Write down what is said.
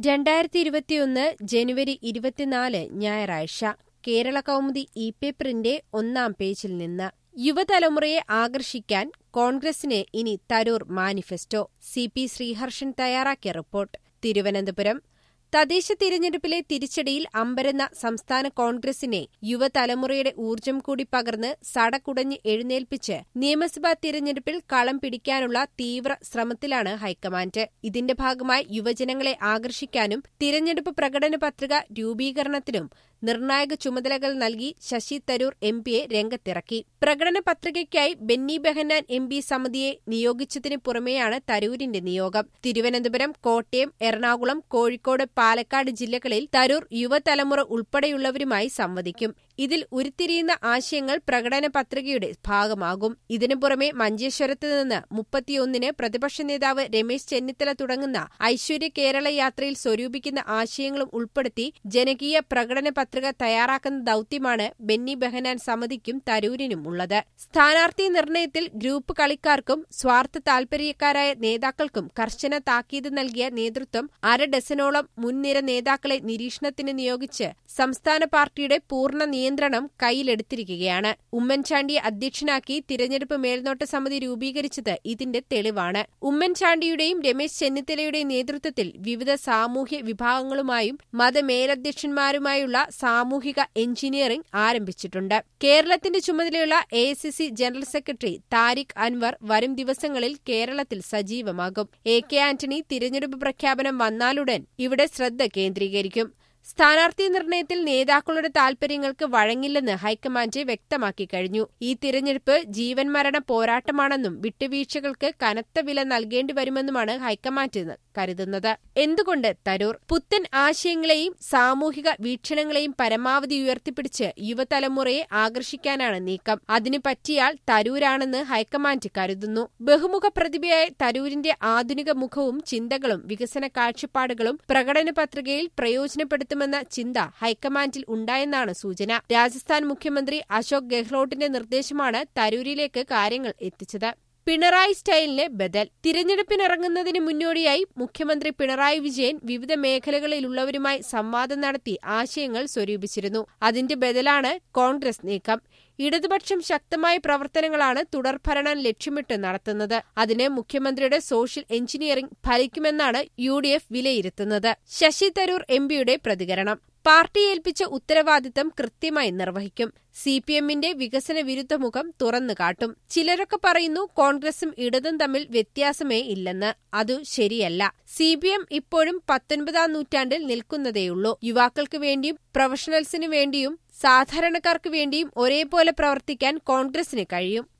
രണ്ടായിരത്തി ഇരുപത്തിയൊന്ന് ജനുവരി ഇരുപത്തിനാല് ഞായറാഴ്ച കേരള കൗമുദി ഇ പേപ്പറിന്റെ ഒന്നാം പേജിൽ നിന്ന് യുവതലമുറയെ ആകർഷിക്കാൻ കോൺഗ്രസിന് ഇനി Tharoor manifesto C P Sreeharshan തയ്യാറാക്കിയ റിപ്പോർട്ട് തിരുവനന്തപുരം തദ്ദേശ തിരഞ്ഞെടുപ്പിലെ തിരിച്ചടിയിൽ അമ്പരന്ന സംസ്ഥാന കോൺഗ്രസിനെ യുവതലമുറയുടെ ഊർജ്ജം കൂടി പകർന്ന് സടകുടഞ്ഞ് എഴുന്നേൽപ്പിച്ച് നിയമസഭാ തിരഞ്ഞെടുപ്പിൽ കളം പിടിക്കാനുള്ള തീവ്ര ശ്രമത്തിലാണ് ഹൈക്കമാൻഡ് ഇതിന്റെ ഭാഗമായി യുവജനങ്ങളെ ആകർഷിക്കാനും തിരഞ്ഞെടുപ്പ് പ്രകടന പത്രിക രൂപീകരണത്തിനും നിർണായക ചുമതലകൾ നൽകി ശശി തരൂർ എം പിയെ രംഗത്തിറക്കി പ്രകടന പത്രികയ്ക്കായി ബെന്നി ബെഹന്നാൻ എം പി സമിതിയെ നിയോഗിച്ചതിന് പുറമെയാണ് തരൂരിന്റെ നിയോഗം തിരുവനന്തപുരം കോട്ടയം എറണാകുളം കോഴിക്കോട് പാലക്കാട് ജില്ലകളിൽ തരൂർ യുവതലമുറ ഉൾപ്പെടെയുള്ളവരുമായി സംവദിക്കും ഇതിൽ ഉരുത്തിരിയുന്ന ആശയങ്ങൾ പ്രകടന പത്രികയുടെ ഭാഗമാകും ഇതിനു പുറമെ മഞ്ചേശ്വരത്ത് നിന്ന് മുപ്പത്തിയൊന്നിന് പ്രതിപക്ഷ നേതാവ് രമേശ് ചെന്നിത്തല തുടങ്ങുന്ന ഐശ്വര്യ കേരള യാത്രയിൽ സ്വരൂപിക്കുന്ന ആശയങ്ങളും ഉൾപ്പെടുത്തി ജനകീയ പ്രകടന പത്രിക തയ്യാറാക്കുന്ന ദൌത്യമാണ് ബെന്നി ബെഹനാൻ സമിതിക്കും തരൂരിനും ഉള്ളത് സ്ഥാനാർത്ഥി നിർണയത്തിൽ ഗ്രൂപ്പ് കളിക്കാർക്കും സ്വാർത്ഥ താൽപര്യക്കാരായ നേതാക്കൾക്കും കർശന താക്കീത് നൽകിയ നേതൃത്വം അര ഡസനോളം മുൻനിര നേതാക്കളെ നിരീക്ഷണത്തിന് നിയോഗിച്ച് സംസ്ഥാന പാർട്ടിയുടെ പൂർണ്ണ നിയന്ത്രണം കയ്യിലെടുത്തിരിക്കുകയാണ് ഉമ്മൻചാണ്ടിയെ അധ്യക്ഷനാക്കി തിരഞ്ഞെടുപ്പ് മേൽനോട്ട സമിതി രൂപീകരിച്ചത് ഇതിന്റെ തെളിവാണ് ഉമ്മൻചാണ്ടിയുടെയും രമേശ് ചെന്നിത്തലയുടെയും നേതൃത്വത്തിൽ വിവിധ സാമൂഹ്യ വിഭാഗങ്ങളുമായും മതമേലധ്യക്ഷന്മാരുമായുള്ള സാമൂഹിക എഞ്ചിനീയറിംഗ് ആരംഭിച്ചിട്ടുണ്ട് കേരളത്തിന്റെ ചുമതലയുള്ള A general secretary Tariq Anwar വരും ദിവസങ്ങളിൽ കേരളത്തിൽ സജീവമാകും എ കെ ആന്റണി തിരഞ്ഞെടുപ്പ് പ്രഖ്യാപനം വന്നാലുടൻ ഇവിടെ ശ്രദ്ധ കേന്ദ്രീകരിക്കും സ്ഥാനാർത്ഥി നിർണയത്തിൽ നേതാക്കളുടെ താൽപര്യങ്ങൾക്ക് വഴങ്ങില്ലെന്ന് ഹൈക്കമാൻഡ് വ്യക്തമാക്കി കഴിഞ്ഞു ഈ തിരഞ്ഞെടുപ്പ് ജീവൻ മരണ പോരാട്ടമാണെന്നും വിട്ടുവീഴ്ചകൾക്ക് കനത്ത വില നൽകേണ്ടി വരുമെന്നുമാണ് ഹൈക്കമാൻഡ് കരുതുന്നത് എന്തുകൊണ്ട് തരൂർ പുത്തൻ ആശയങ്ങളെയും സാമൂഹിക വീക്ഷണങ്ങളെയും പരമാവധി ഉയർത്തിപ്പിടിച്ച് യുവതലമുറയെ ആകർഷിക്കാനാണ് നീക്കം അതിനു പറ്റിയാൽ തരൂരാണെന്ന് ഹൈക്കമാൻഡ് കരുതുന്നു ബഹുമുഖ പ്രതിഭയായ തരൂരിന്റെ ആധുനിക മുഖവും ചിന്തകളും വികസന കാഴ്ചപ്പാടുകളും പ്രകടന പത്രികയിൽ പ്രയോജനപ്പെടുത്തും നടത്തുമെന്ന ചിന്ത ഹൈക്കമാൻഡിൽ ഉണ്ടായെന്നാണ് സൂചന രാജസ്ഥാൻ മുഖ്യമന്ത്രി അശോക് ഗെഹ്ലോട്ടിന്റെ നിർദ്ദേശമാണ് തരൂരിലേക്ക് കാര്യങ്ങൾ എത്തിച്ചത് പിണറായി സ്റ്റൈലിന് ബദൽ തിരഞ്ഞെടുപ്പിനിറങ്ങുന്നതിന് മുന്നോടിയായി മുഖ്യമന്ത്രി പിണറായി വിജയൻ വിവിധ മേഖലകളിലുള്ളവരുമായി സംവാദം നടത്തി ആശയങ്ങൾ സ്വരൂപിച്ചിരുന്നു അതിന്റെ ബദലാണ് കോൺഗ്രസ് നീക്കം ഇടതുപക്ഷം ശക്തമായ പ്രവർത്തനങ്ങളാണ് തുടർഭരണം ലക്ഷ്യമിട്ട് നടത്തുന്നത് അതിന് മുഖ്യമന്ത്രിയുടെ സോഷ്യൽ എഞ്ചിനീയറിംഗ് ഫലിക്കുമെന്നാണ് യു ഡി എഫ് വിലയിരുത്തുന്നത് ശശി തരൂർ എംപിയുടെ പ്രതികരണം പാർട്ടി ഏൽപ്പിച്ച ഉത്തരവാദിത്തം കൃത്യമായി നിർവഹിക്കും സി പി എമ്മിന്റെ വികസന വിരുദ്ധ മുഖം തുറന്നു കാട്ടും ചിലരൊക്കെ പറയുന്നു കോൺഗ്രസും ഇടതും തമ്മിൽ വ്യത്യാസമേ ഇല്ലെന്ന് അതു ശരിയല്ല സി പി എം ഇപ്പോഴും പത്തൊൻപതാം നൂറ്റാണ്ടിൽ നിൽക്കുന്നതേയുള്ളൂ യുവാക്കൾക്ക് വേണ്ടിയും പ്രൊഫഷണൽസിനു വേണ്ടിയും സാധാരണക്കാർക്ക് വേണ്ടിയും ഒരേപോലെ പ്രവർത്തിക്കാൻ കോൺഗ്രസിന് കഴിയും